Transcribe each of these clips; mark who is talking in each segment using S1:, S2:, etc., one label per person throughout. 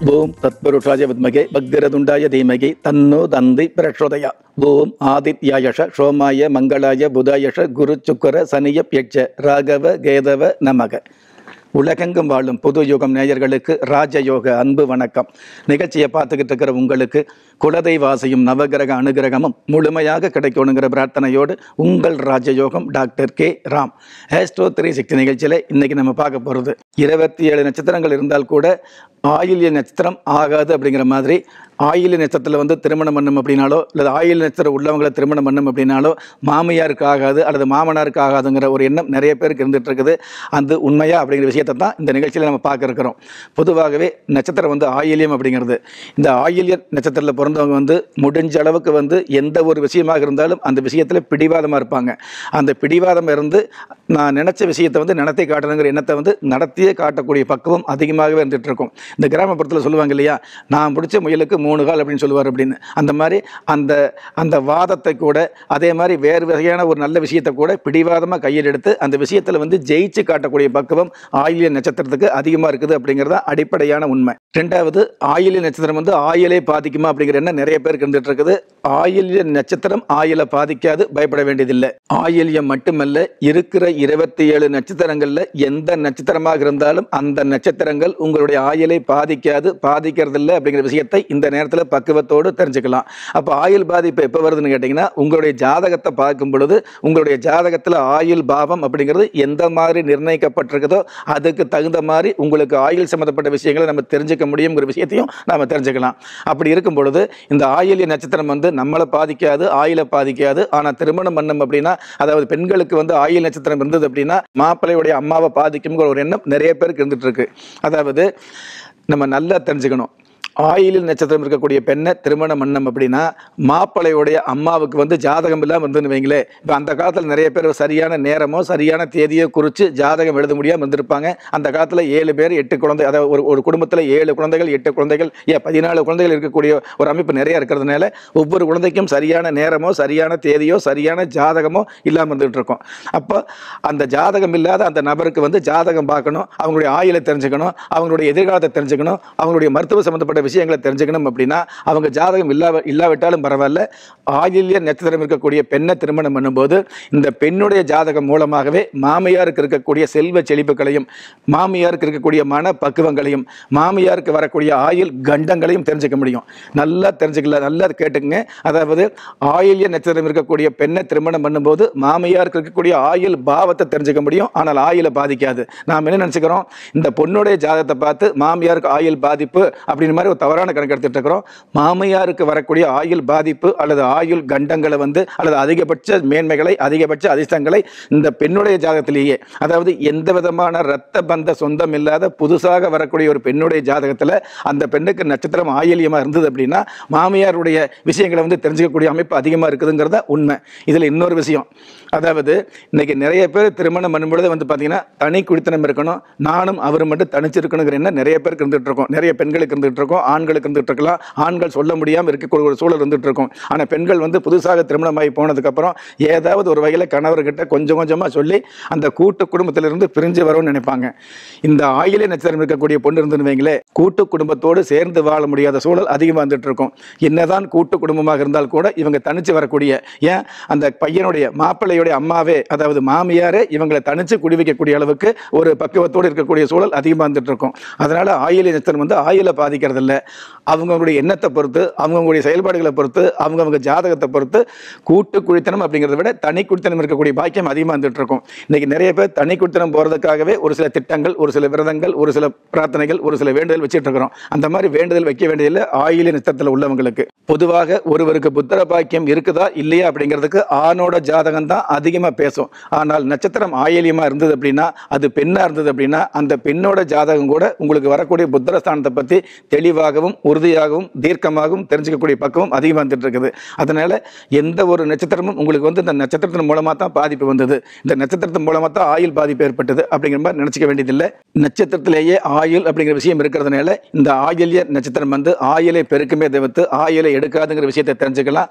S1: ஓம் தத்புருஷாய வித்மகே பக்திரதுண்டாய தீமகி தன்னோ தந்தி பிரச்சோதயா ஓம் ஆதித்யாயஷ சோமாய மங்களாய புதாயஷ குரு சுக்கர சனிய யட்ச ராகவ கேதவ நமக உலகெங்கும் வாழும் புது யுகம் நேயர்களுக்கு ராஜயோக அன்பு வணக்கம் நிகழ்ச்சியை பார்த்துக்கிட்டு இருக்கிற உங்களுக்கு குலதெய்வாசையும் நவகிரக அனுகிரகமும் முழுமையாக கிடைக்கணுங்கிற பிரார்த்தனையோடு உங்கள் ராஜயோகம் டாக்டர் கே ராம் ஹேஸ்டோ த்ரீ சிக்ஸ்டி நிகழ்ச்சியில் இன்னைக்கு நம்ம பார்க்க போகிறது இருபத்தி ஏழு நட்சத்திரங்கள் இருந்தால் கூட ஆயில்ய நட்சத்திரம் ஆகாது அப்படிங்கிற மாதிரி ஆயில்ய நட்சத்திரத்தில் வந்து திருமணம் பண்ணும் அப்படின்னாலோ அல்லது ஆயில்ய நட்சத்திரம் உள்ளவங்களை திருமணம் பண்ணும் அப்படின்னாலோ மாமியாருக்கு ஆகாது அல்லது மாமனாருக்கு ஆகாதுங்கிற ஒரு எண்ணம் நிறைய பேருக்கு இருந்துட்டு இருக்குது அந்த உண்மையா அப்படிங்கிற விஷயத்தை தான் இந்த நிகழ்ச்சியில் நம்ம பார்க்க இருக்கிறோம் பொதுவாகவே நட்சத்திரம் வந்து ஆயில்யம் அப்படிங்கிறது இந்த ஆயில்ய நட்சத்திரத்தில் பிறந்தவங்க வந்து முடிஞ்ச அளவுக்கு வந்து எந்த ஒரு விஷயமாக இருந்தாலும் அந்த விஷயத்தில் பிடிவாதமாக இருப்பாங்க அந்த பிடிவாதம் இருந்து நான் நினச்ச விஷயத்தை வந்து நடத்தி காட்டணுங்கிற எண்ணத்தை வந்து நடத்தியே காட்டக்கூடிய பக்குவம் அதிகமாகவே இருந்துட்டு இருக்கும் இந்த கிராமப்புறத்தில் சொல்லுவாங்க இல்லையா நான் பிடிச்ச முயலுக்கு மூணு கால் அப்படின்னு சொல்லுவார் அப்படின்னு அந்த மாதிரி அந்த அந்த வாதத்தை கூட அதே மாதிரி வேறு வகையான ஒரு நல்ல விஷயத்தை கூட பிடிவாதமாக கையில் எடுத்து அந்த விஷயத்தில் வந்து ஜெயிச்சு காட்டக்கூடிய பக்குவம் ஆயிலிய நட்சத்திரத்துக்கு அதிகமாக இருக்குது அப்படிங்கிறது தான் அடிப்படையான உண்மை ரெண்டாவது ஆயிலிய நட்சத்திரம் வந்து ஆயிலே பாதிக்குமா அப்படிங்கிற எண்ணம் நிறைய பேருக்கு இருந்துட்டு இருக்குது ஆயில்ய நட்சத்திரம் ஆயிலை பாதிக்காது பயப்பட வேண்டியதில்லை ஆயில்யம் மட்டுமல்ல இருக்கிற இருபத்தி ஏழு நட்சத்திரங்கள்ல எந்த நட்சத்திரமாக இருந்தாலும் அந்த நட்சத்திரங்கள் உங்களுடைய ஆயிலை பாதிக்காது பாதிக்கிறதில்லை அப்படிங்கிற விஷயத்தை இந்த நேரத்தில் பக்குவத்தோடு தெரிஞ்சுக்கலாம் அப்போ ஆயுள் பாதிப்பு எப்போ வருதுன்னு கேட்டிங்கன்னா உங்களுடைய ஜாதகத்தை பார்க்கும் பொழுது உங்களுடைய ஜாதகத்தில் ஆயுள் பாவம் அப்படிங்கிறது எந்த மாதிரி நிர்ணயிக்கப்பட்டிருக்குதோ அதுக்கு தகுந்த மாதிரி உங்களுக்கு ஆயுள் சம்மந்தப்பட்ட விஷயங்களை நம்ம தெரிஞ்சுக்க முடியுங்கிற விஷயத்தையும் நாம தெரிஞ்சுக்கலாம் அப்படி இருக்கும் பொழுது இந்த ஆயில்ய நட்சத்திரம் வந்து நம்மளை பாதிக்காது ஆயிலை பாதிக்காது ஆனால் திருமணம் பண்ணோம் அப்படின்னா அதாவது பெண்களுக்கு வந்து ஆயில் நட்சத்திரம் இருந்தது அப்படின்னா மாப்பிள்ளையுடைய அம்மாவை பாதிக்குங்கிற ஒரு எண்ணம் நிறைய பேருக்கு இருந்துட்டு இருக்கு அதாவது நம்ம நல்லா தெரிஞ்சுக்கணும் ஆயிலில் நட்சத்திரம் இருக்கக்கூடிய பெண்ணை திருமணம் பண்ணம் அப்படின்னா மாப்பிள்ளையுடைய அம்மாவுக்கு வந்து ஜாதகம் இல்லாமல் இருந்துன்னு வைங்களேன் இப்போ அந்த காலத்தில் நிறைய பேர் சரியான நேரமோ சரியான தேதியோ குறித்து ஜாதகம் எழுத முடியாமல் இருந்திருப்பாங்க அந்த காலத்தில் ஏழு பேர் எட்டு குழந்தை அதாவது ஒரு ஒரு குடும்பத்தில் ஏழு குழந்தைகள் எட்டு குழந்தைகள் ஏன் பதினாலு குழந்தைகள் இருக்கக்கூடிய ஒரு அமைப்பு நிறைய இருக்கிறதுனால ஒவ்வொரு குழந்தைக்கும் சரியான நேரமோ சரியான தேதியோ சரியான ஜாதகமோ இல்லாமல் இருந்துகிட்டு இருக்கும் அப்போ அந்த ஜாதகம் இல்லாத அந்த நபருக்கு வந்து ஜாதகம் பார்க்கணும் அவங்களுடைய ஆயுளை தெரிஞ்சுக்கணும் அவங்களுடைய எதிர்காலத்தை தெரிஞ்சுக்கணும் அவங்களுடைய மருத்துவ சம்மந்தப்பட்ட விஷயங்களை தெரிஞ்சுக்கணும் அப்படின்னா அவங்க ஜாதகம் இல்லா இல்லாவிட்டாலும் பரவாயில்ல ஆயில்ய நட்சத்திரம் இருக்கக்கூடிய பெண்ணை திருமணம் பண்ணும்போது இந்த பெண்ணுடைய ஜாதகம் மூலமாகவே மாமியாருக்கு இருக்கக்கூடிய செல்வ செழிப்புகளையும் மாமியாருக்கு இருக்கக்கூடிய மன பக்குவங்களையும் மாமியாருக்கு வரக்கூடிய ஆயுள் கண்டங்களையும் தெரிஞ்சுக்க முடியும் நல்லா தெரிஞ்சுக்கல நல்லா கேட்டுக்கங்க அதாவது ஆயில்ய நட்சத்திரம் இருக்கக்கூடிய பெண்ணை திருமணம் பண்ணும்போது மாமியாருக்கு இருக்கக்கூடிய ஆயுள் பாவத்தை தெரிஞ்சுக்க முடியும் ஆனால் ஆயுளை பாதிக்காது நாம் என்ன நினச்சிக்கிறோம் இந்த பொண்ணுடைய ஜாதகத்தை பார்த்து மாமியாருக்கு ஆயுள் பாதிப்பு அப்படின்னு மாதிரி ஒரு தவறான கணக்கு எடுத்துட்டு இருக்கிறோம் மாமியாருக்கு வரக்கூடிய ஆயுள் பாதிப்பு அல்லது ஆயுள் கண்டங்களை வந்து அல்லது அதிகபட்ச மேன்மைகளை அதிகபட்ச அதிர்ஷ்டங்களை இந்த பெண்ணுடைய ஜாதகத்திலேயே அதாவது எந்த விதமான இரத்த பந்த சொந்தம் இல்லாத புதுசாக வரக்கூடிய ஒரு பெண்ணுடைய ஜாதகத்தில் அந்த பெண்ணுக்கு நட்சத்திரம் ஆயில்யமாக இருந்தது அப்படின்னா மாமியாருடைய விஷயங்களை வந்து தெரிஞ்சுக்கக்கூடிய அமைப்பு அதிகமாக இருக்குதுங்கிறத உண்மை இதில் இன்னொரு விஷயம் அதாவது இன்னைக்கு நிறைய பேர் திருமணம் பண்ணும்பொழுது வந்து பார்த்தீங்கன்னா தனி குடித்தனம் இருக்கணும் நானும் அவரும் மட்டும் தனிச்சிருக்கணுங்கிற எண்ணம் நிறைய பேருக்கு இருந்துட்டு இருக்கோம் நிறைய பெண்களுக்கு இருந்துட்டு இருக்கோம் ஆண்களுக்கு இருந்துட்டு இருக்கலாம் ஆண்கள் சொல்ல முடியாமல் இருக்கக்கூடிய ஒரு சூழல் இருந்துட்டு இருக்கும் ஆனால் பெண்கள் வந்து புதுசாக திருமணமாகி போனதுக்கப்புறம் ஏதாவது ஒரு வகையில் கணவர்கிட்ட கொஞ்சம் கொஞ்சமாக சொல்லி அந்த கூட்டு குடும்பத்திலிருந்து பிரிஞ்சு வரும்னு நினைப்பாங்க இந்த ஆயிலே நட்சத்திரம் இருக்கக்கூடிய பொண்ணு இருந்துன்னு வைங்களே கூட்டு குடும்பத்தோடு சேர்ந்து வாழ முடியாத சூழல் அதிகமாக வந்துட்டு இருக்கும் என்னதான் கூட்டு குடும்பமாக இருந்தால் கூட இவங்க தனிச்சு வரக்கூடிய ஏன் அந்த பையனுடைய மாப்பிள்ளையுடைய அம்மாவே அதாவது மாமியாரே இவங்களை தனிச்சு குடிவைக்கக்கூடிய அளவுக்கு ஒரு பக்குவத்தோடு இருக்கக்கூடிய சூழல் அதிகமாக வந்துட்டு இருக்கும் அதனால ஆயிலை நட்சத்திரம் வந்து ஆயிலை பாதிக்கிறது இல்லை அவங்களுடைய எண்ணத்தை பொறுத்து அவங்களுடைய செயல்பாடுகளை பொறுத்து அவங்கவங்க ஜாதகத்தை பொறுத்து கூட்டு குழித்தனம் அப்படிங்கிறத விட தனி குடித்தனம் இருக்கக்கூடிய பாக்கியம் அதிகமாக வந்துட்டு இருக்கும் இன்னைக்கு நிறைய பேர் தனி குடித்தனம் போகிறதுக்காகவே ஒரு சில திட்டங்கள் ஒரு சில விரதங்கள் ஒரு சில பிரார்த்தனைகள் ஒரு சில வேண்டுதல் வச்சுட்டு இருக்கிறோம் அந்த மாதிரி வேண்டுதல் வைக்க வேண்டியதில்லை ஆயிலை நட்சத்திரத்தில் உள்ளவங்களுக்கு பொதுவாக ஒருவருக்கு புத்திர பாக்கியம் இருக்குதா இல்லையா அப்படிங்கிறதுக்கு ஆணோட ஜாதகம் தான் அதிகமாக பேசும் ஆனால் நட்சத்திரம் ஆயிலியமாக இருந்தது அப்படின்னா அது பெண்ணாக இருந்தது அப்படின்னா அந்த பெண்ணோட ஜாதகம் கூட உங்களுக்கு வரக்கூடிய புத்திரஸ்தானத்தை பற்றி தெளிவாகவும் உறுதியாகவும் தீர்க்கமாகவும் தெரிஞ்சுக்கக்கூடிய பக்குவம் அதிகமாக வந்துட்டு இருக்குது அதனால எந்த ஒரு நட்சத்திரமும் உங்களுக்கு வந்து இந்த நட்சத்திரத்தின் மூலமாக தான் பாதிப்பு வந்தது இந்த நட்சத்திரத்தின் மூலமாக தான் ஆயுள் பாதிப்பு ஏற்பட்டது அப்படிங்கிற மாதிரி நினச்சிக்க வேண்டியதில்லை நட்சத்திரத்திலேயே ஆயுள் அப்படிங்கிற விஷயம் இருக்கிறதுனால இந்த ஆயில்ய நட்சத்திரம் வந்து ஆயுளை பெருக்குமே தவிர்த்து ஆயுளை எடுக்காதுங்கிற விஷயத்தை தெரிஞ்சுக்கலாம்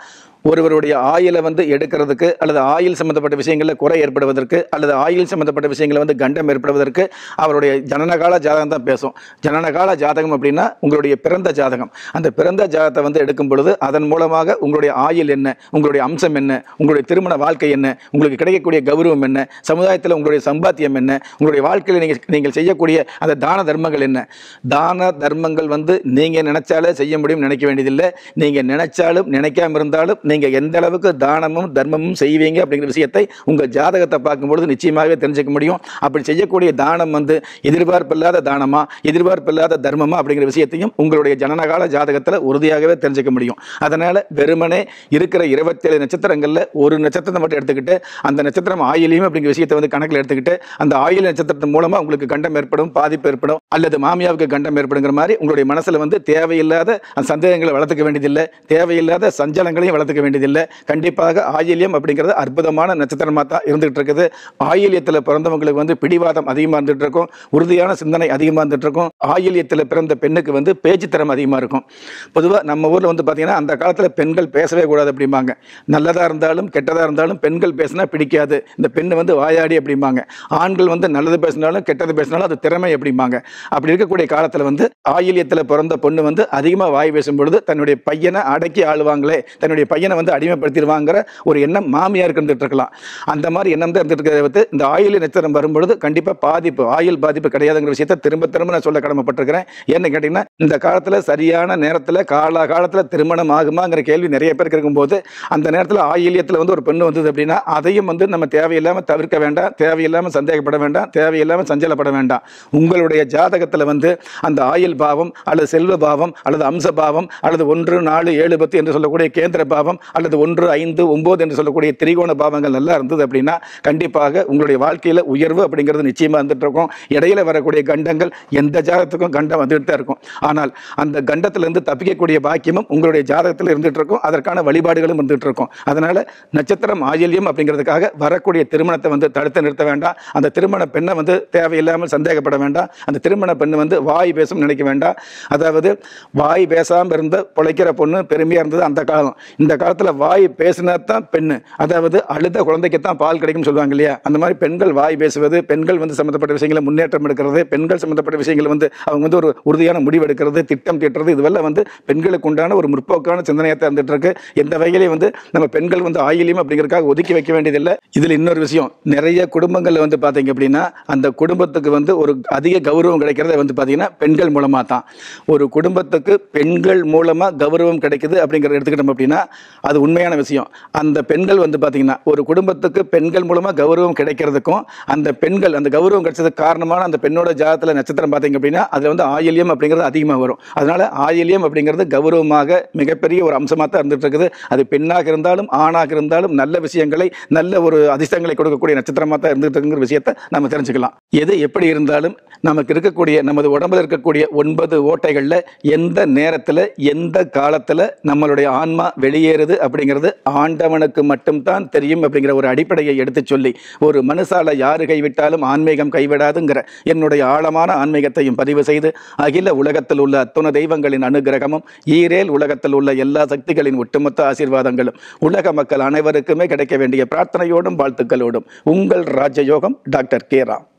S1: ஒருவருடைய ஆயிலை வந்து எடுக்கிறதுக்கு அல்லது ஆயில் சம்பந்தப்பட்ட விஷயங்களில் குறை ஏற்படுவதற்கு அல்லது ஆயில் சம்பந்தப்பட்ட விஷயங்களில் வந்து கண்டம் ஏற்படுவதற்கு அவருடைய ஜனனகால ஜாதகம் தான் பேசும் ஜனனகால ஜாதகம் அப்படின்னா உங்களுடைய பிறந்த ஜாதகம் அந்த பிறந்த ஜாதகத்தை வந்து எடுக்கும் பொழுது அதன் மூலமாக உங்களுடைய ஆயில் என்ன உங்களுடைய அம்சம் என்ன உங்களுடைய திருமண வாழ்க்கை என்ன உங்களுக்கு கிடைக்கக்கூடிய கௌரவம் என்ன சமுதாயத்தில் உங்களுடைய சம்பாத்தியம் என்ன உங்களுடைய வாழ்க்கையில் நீங்கள் நீங்கள் செய்யக்கூடிய அந்த தான தர்மங்கள் என்ன தான தர்மங்கள் வந்து நீங்கள் நினைச்சாலே செய்ய முடியும் நினைக்க வேண்டியதில்லை நீங்கள் நினைச்சாலும் நினைக்காம இருந்தாலும் நீங்கள் எந்த அளவுக்கு தானமும் தர்மமும் செய்வீங்க அப்படிங்கிற விஷயத்தை உங்கள் ஜாதகத்தை பார்க்கும்பொழுது நிச்சயமாகவே தெரிஞ்சுக்க முடியும் அப்படி செய்யக்கூடிய தானம் வந்து எதிர்பார்ப்பில்லாத தானமா எதிர்பார்ப்பில்லாத தர்மமா அப்படிங்கிற விஷயத்தையும் உங்களுடைய ஜனனகால ஜாதகத்தில் உறுதியாகவே தெரிஞ்சுக்க முடியும் அதனால் வெறுமனே இருக்கிற இருபத்தேழு நட்சத்திரங்களில் ஒரு நட்சத்திரத்தை மட்டும் எடுத்துக்கிட்டு அந்த நட்சத்திரம் ஆயிலையும் அப்படிங்கிற விஷயத்தை வந்து கணக்கில் எடுத்துக்கிட்டு அந்த ஆயில் நட்சத்திரத்தின் மூலமாக உங்களுக்கு கண்டம் ஏற்படும் பாதிப்பு ஏற்படும் அல்லது மாமியாவுக்கு கண்டம் ஏற்படுங்கிற மாதிரி உங்களுடைய மனசில் வந்து தேவையில்லாத அந்த சந்தேகங்களை வளர்த்துக்க வேண்டியதில்லை தேவையில்லாத சஞ்சலங்களையும் வளர்த்துக்க வேண்டியதில்லை கண்டிப்பாக ஆயில்யம் அப்படிங்கிறது அற்புதமான நட்சத்திரமாக தான் இருந்துகிட்டு இருக்குது ஆயில்யத்தில் பிறந்தவங்களுக்கு வந்து பிடிவாதம் அதிகமாக இருந்துட்டு இருக்கும் உறுதியான சிந்தனை அதிகமாக இருந்துட்டு இருக்கும் ஆயில்யத்தில் பிறந்த பெண்ணுக்கு வந்து பேச்சு திறமை அதிகமாக இருக்கும் பொதுவாக நம்ம ஊரில் வந்து பார்த்தீங்கன்னா அந்த காலத்தில் பெண்கள் பேசவே கூடாது அப்படிம்பாங்க நல்லதாக இருந்தாலும் கெட்டதாக இருந்தாலும் பெண்கள் பேசினா பிடிக்காது இந்த பெண்ணு வந்து வாயாடி அப்படிம்பாங்க ஆண்கள் வந்து நல்லது பேசினாலும் கெட்டது பேசினாலும் அது திறமை அப்படிம்பாங்க அப்படி இருக்கக்கூடிய காலத்தில் வந்து ஆயில்யத்தில் பிறந்த பொண்ணு வந்து அதிகமாக வாய் பேசும் பொழுது தன்னுடைய பையனை அடக்கி ஆளுவாங்களே தன்னுடைய பையனை வந்து அடிமைப்படுத்திடுவாங்கிற ஒரு எண்ணம் மாமியாருக்கு இருந்துட்டு இருக்கலாம் அந்த மாதிரி எண்ணம் தான் இருந்துட்டு இருக்கிறத வந்து இந்த ஆயில் நட்சத்திரம் வரும்பொழுது கண்டிப்பாக பாதிப்பு ஆயில் பாதிப்பு கிடையாதுங்கிற விஷயத்தை திரும்ப திரும்ப நான் சொல்ல கடமைப்பட்டிருக்கிறேன் ஏன்னு கேட்டிங்கன்னா இந்த காலத்தில் சரியான நேரத்தில் கால காலத்தில் திருமணம் ஆகுமாங்கிற கேள்வி நிறைய பேருக்கு இருக்கும்போது அந்த நேரத்தில் ஆயில்யத்தில் வந்து ஒரு பெண்ணு வந்தது அப்படின்னா அதையும் வந்து நம்ம தேவையில்லாமல் தவிர்க்க வேண்டாம் தேவையில்லாமல் சந்தேகப்பட வேண்டாம் தேவையில்லாமல் சஞ்சலப்பட வேண்டாம் உங்களுடைய ஜாதகத்தில் வந்து அந்த ஆயில் பாவம் அல்லது செல்வ பாவம் அல்லது அம்ச பாவம் அல்லது ஒன்று நாலு ஏழு பத்து என்று சொல்லக்கூடிய கேந்திர பாவம் அல்லது ஒன்று ஐந்து ஒன்பது என்று சொல்லக்கூடிய திரிகோண பாவங்கள் நல்லா இருந்தது அப்படின்னா கண்டிப்பாக உங்களுடைய வாழ்க்கையில் உயர்வு அப்படிங்கிறது நிச்சயமாக வந்துட்டு இருக்கும் இடையில வரக்கூடிய கண்டங்கள் எந்த ஜாதகத்துக்கும் கண்டம் வந்துட்டு தான் இருக்கும் ஆனால் அந்த கண்டத்திலிருந்து தப்பிக்கக்கூடிய பாக்கியமும் உங்களுடைய ஜாதகத்தில் இருந்துட்டு இருக்கும் அதற்கான வழிபாடுகளும் இருந்துட்டு இருக்கும் அதனால நட்சத்திரம் ஆயில்யம் அப்படிங்கிறதுக்காக வரக்கூடிய திருமணத்தை வந்து தடுத்து நிறுத்த வேண்டாம் அந்த திருமண பெண்ணை வந்து தேவையில்லாமல் சந்தேகப்பட வேண்டாம் அந்த திருமண பெண்ணு வந்து வாய் பேசும் நினைக்க வேண்டாம் அதாவது வாய் பேசாமல் இருந்த பிழைக்கிற பொண்ணு பெருமையாக இருந்தது அந்த காலம் இந்த காலத்தில் வாய் பேசினா தான் பெண்ணு அதாவது அழுத குழந்தைக்கு தான் பால் கிடைக்கும்னு சொல்லுவாங்க இல்லையா அந்த மாதிரி பெண்கள் வாய் பேசுவது பெண்கள் வந்து சம்மந்தப்பட்ட விஷயங்களை முன்னேற்றம் எடுக்கிறது பெண்கள் சம்மந்தப்பட்ட விஷயங்கள் வந்து அவங்க வந்து ஒரு உறுதியான முடிவு எடுக்கிறது திட்டம் தீட்டுறது இதுவெல்லாம் வந்து பெண்களுக்கு உண்டான ஒரு முற்போக்கான சிந்தனையாக தான் இருந்துட்டு இருக்கு எந்த வகையிலையும் வந்து நம்ம பெண்கள் வந்து ஆயிலியம் அப்படிங்கிறதுக்காக ஒதுக்கி வைக்க வேண்டியதில்லை இதில் இன்னொரு விஷயம் நிறைய குடும்பங்களில் வந்து பார்த்தீங்க அப்படின்னா அந்த குடும்பத்துக்கு வந்து ஒரு அதிக கௌரவம் கிடைக்கிறத வந்து பார்த்தீங்கன்னா பெண்கள் மூலமாக தான் ஒரு குடும்பத்துக்கு பெண்கள் மூலமாக கௌரவம் கிடைக்குது அப்படிங்கிறத எடுத்துக்கிட்டோம் அப்படின்னா அது உண்மையான விஷயம் அந்த பெண்கள் வந்து பார்த்தீங்கன்னா ஒரு குடும்பத்துக்கு பெண்கள் மூலமாக கௌரவம் கிடைக்கிறதுக்கும் அந்த பெண்கள் அந்த கௌரவம் கிடைச்சதுக்கு காரணமான அந்த பெண்ணோட ஜாதத்தில் நட்சத்திரம் பார்த்தீங்க அப்படின்னா அதில் வந்து ஆயில்யம் அப்படிங்கிறது அதிகமாக வரும் அதனால ஆயில்யம் அப்படிங்கிறது கௌரவமாக மிகப்பெரிய ஒரு அம்சமாக தான் இருந்துட்டு இருக்குது அது பெண்ணாக இருந்தாலும் ஆணாக இருந்தாலும் நல்ல விஷயங்களை நல்ல ஒரு அதிர்ஷ்டங்களை கொடுக்கக்கூடிய நட்சத்திரமாக தான் இருந்துட்டு இருக்குங்கிற விஷயத்தை நம்ம தெரிஞ்சுக்கலாம் எது எப்படி இருந்தாலும் நமக்கு இருக்கக்கூடிய நமது உடம்புல இருக்கக்கூடிய ஒன்பது ஓட்டைகளில் எந்த நேரத்தில் எந்த காலத்தில் நம்மளுடைய ஆன்மா வெளியேறுது அப்படிங்கிறது ஆண்டவனுக்கு மட்டும்தான் தெரியும் அப்படிங்கிற ஒரு அடிப்படையை எடுத்து சொல்லி ஒரு மனுஷால யாரு கைவிட்டாலும் ஆன்மீகம் கைவிடாதுங்கிற என்னுடைய ஆழமான ஆன்மீகத்தையும் பதிவு செய்து அகில உலகத்தில் உள்ள அத்துண தெய்வங்களின் அனுகிரகமும் ஈரேல் உலகத்தில் உள்ள எல்லா சக்திகளின் ஒட்டுமொத்த ஆசீர்வாதங்களும் உலக மக்கள் அனைவருக்குமே கிடைக்க வேண்டிய பிரார்த்தனையோடும் வாழ்த்துக்களோடும் உங்கள் ராஜயோகம் டாக்டர் கே ராம்